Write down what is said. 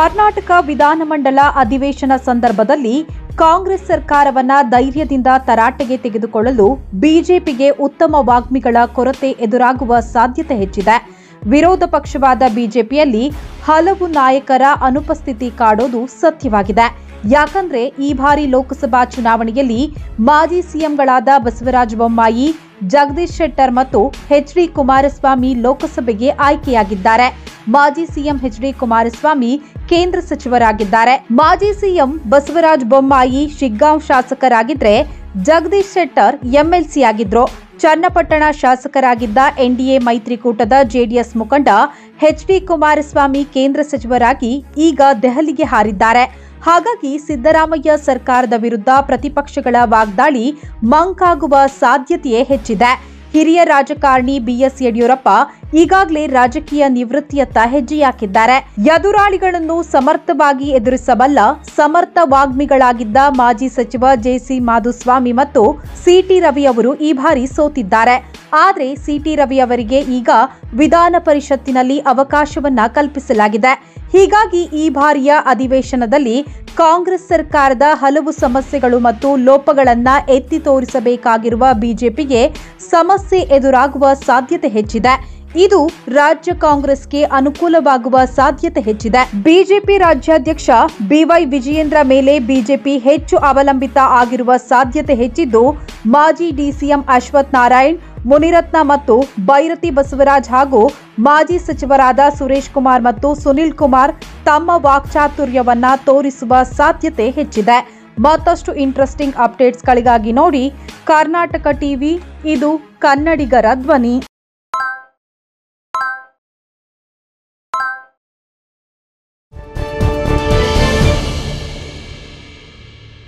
ಕರ್ನಾಟಕ ವಿಧಾನಮಂಡಲ ಅಧಿವೇಶನ ಸಂದರ್ಭದಲ್ಲಿ ಕಾಂಗ್ರೆಸ್ ಸರ್ಕಾರವನ್ನ ಧೈರ್ಯದಿಂದ ತರಾಟೆಗೆ ತೆಗೆದುಕೊಳ್ಳಲು ಬಿಜೆಪಿಗೆ ಉತ್ತಮ ವಾಗ್ಮಿಗಳ ಕೊರತೆ ಎದುರಾಗುವ ಸಾಧ್ಯತೆ ಹೆಚ್ಚಿದೆ ವಿರೋಧ ಪಕ್ಷವಾದ ಬಿಜೆಪಿಯಲ್ಲಿ ಹಲವು ನಾಯಕರ ಅನುಪಸ್ಥಿತಿ ಕಾಡೋದು ಸತ್ಯವಾಗಿದೆ ಯಾಕಂದ್ರೆ ಈ ಬಾರಿ ಲೋಕಸಭಾ ಚುನಾವಣೆಯಲ್ಲಿ ಮಾಜಿ ಸಿಎಂಗಳಾದ ಬಸವರಾಜ ಬೊಮ್ಮಾಯಿ ಜಗದೀಶ್ ಶೆಟ್ಟರ್ ಮತ್ತು ಎಚ್ ಡಿ ಕುಮಾರಸ್ವಾಮಿ ಲೋಕಸಭೆಗೆ ಆಯ್ಕೆಯಾಗಿದ್ದಾರೆ ಮಾಜಿ ಸಿಎಂ ಎಚ್ ಡಿ ಕುಮಾರಸ್ವಾಮಿ ಕೇಂದ್ರ ಸಚಿವರಾಗಿದ್ದಾರೆ ಮಾಜಿ ಸಿಎಂ ಬಸವರಾಜ ಬೊಮ್ಮಾಯಿ ಶಿಗ್ಗಾಂವ್ ಶಾಸಕರಾಗಿದ್ರೆ ಜಗದೀಶ್ ಶೆಟ್ಟರ್ ಎಂಎಲ್ಸಿ ಆಗಿದ್ರು ಚನ್ನಪಟ್ಟಣ ಶಾಸಕರಾಗಿದ್ದ ಎನ್ಡಿಎ ಮೈತ್ರಿಕೂಟದ ಜೆಡಿಎಸ್ ಮುಖಂಡ ಎಚ್ ಡಿ ಕುಮಾರಸ್ವಾಮಿ ಕೇಂದ್ರ ಸಚಿವರಾಗಿ ಈಗ ದೆಹಲಿಗೆ ಹಾರಿದ್ದಾರೆ ಹಾಗಾಗಿ ಸಿದ್ದರಾಮಯ್ಯ ಸರ್ಕಾರದ ವಿರುದ್ಧ ಪ್ರತಿಪಕ್ಷಗಳ ವಾಗ್ದಾಳಿ ಮಂಕಾಗುವ ಸಾಧ್ಯತೆಯೇ ಹೆಚ್ಚಿದೆ ಹಿರಿಯ ರಾಜಕಾರಣಿ ಬಿಎಸ್ ಯಡಿಯೂರಪ್ಪ ಈಗಾಗಲೇ ರಾಜಕೀಯ ನಿವೃತ್ತಿಯತ್ತ ಹೆಜ್ಜೆ ಹಾಕಿದ್ದಾರೆ ಎದುರಾಳಿಗಳನ್ನು ಸಮರ್ಥವಾಗಿ ಎದುರಿಸಬಲ್ಲ ಸಮರ್ಥ ವಾಗ್ಮಿಗಳಾಗಿದ್ದ ಮಾಜಿ ಸಚಿವ ಜೆಸಿ ಮಾಧುಸ್ವಾಮಿ ಮತ್ತು ಸಿಟಿ ರವಿ ಅವರು ಈ ಬಾರಿ ಸೋತಿದ್ದಾರೆ ಆದರೆ ಸಿಟಿ ರವಿ ಅವರಿಗೆ ಈಗ ವಿಧಾನ ಪರಿಷತ್ತಿನಲ್ಲಿ ಅವಕಾಶವನ್ನ ಕಲ್ಪಿಸಲಾಗಿದೆ ಹೀಗಾಗಿ ಈ ಬಾರಿಯ ಅಧಿವೇಶನದಲ್ಲಿ ಕಾಂಗ್ರೆಸ್ ಸರ್ಕಾರದ ಹಲವು ಸಮಸ್ಯೆಗಳು ಮತ್ತು ಲೋಪಗಳನ್ನ ಎತ್ತಿ ತೋರಿಸಬೇಕಾಗಿರುವ ಬಿಜೆಪಿಗೆ ಸಮಸ್ಯೆ ಎದುರಾಗುವ ಸಾಧ್ಯತೆ ಹೆಚ್ಚಿದೆ ಇದು ರಾಜ್ಯ ಕಾಂಗ್ರೆಸ್ಗೆ ಅನುಕೂಲವಾಗುವ ಸಾಧ್ಯತೆ ಹೆಚ್ಚಿದೆ ಬಿಜೆಪಿ ರಾಜ್ಯಾಧ್ಯಕ್ಷ ಬಿವೈ ವಿಜಯೇಂದ್ರ ಮೇಲೆ ಬಿಜೆಪಿ ಹೆಚ್ಚು ಅವಲಂಬಿತ ಆಗಿರುವ ಸಾಧ್ಯತೆ ಹೆಚ್ಚಿದ್ದು ಮಾಜಿ ಡಿಸಿಎಂ ಅಶ್ವಥ್ ನಾರಾಯಣ್ ಮುನಿರತ್ನ ಮತ್ತು ಬೈರತಿ ಬಸವರಾಜ್ ಹಾಗೂ ಮಾಜಿ ಸಚಿವರಾದ ಸುರೇಶ್ ಕುಮಾರ್ ಮತ್ತು ಸುನಿಲ್ ಕುಮಾರ್ ತಮ್ಮ ವಾಕ್ಚಾತುರ್ಯವನ್ನ ತೋರಿಸುವ ಸಾಧ್ಯತೆ ಹೆಚ್ಚಿದೆ ಮತ್ತಷ್ಟು ಇಂಟ್ರೆಸ್ಟಿಂಗ್ ಅಪ್ಡೇಟ್ಸ್ಗಳಿಗಾಗಿ ನೋಡಿ ಕರ್ನಾಟಕ ಟಿವಿ ಇದು ಕನ್ನಡಿಗರ ಧ್ವನಿ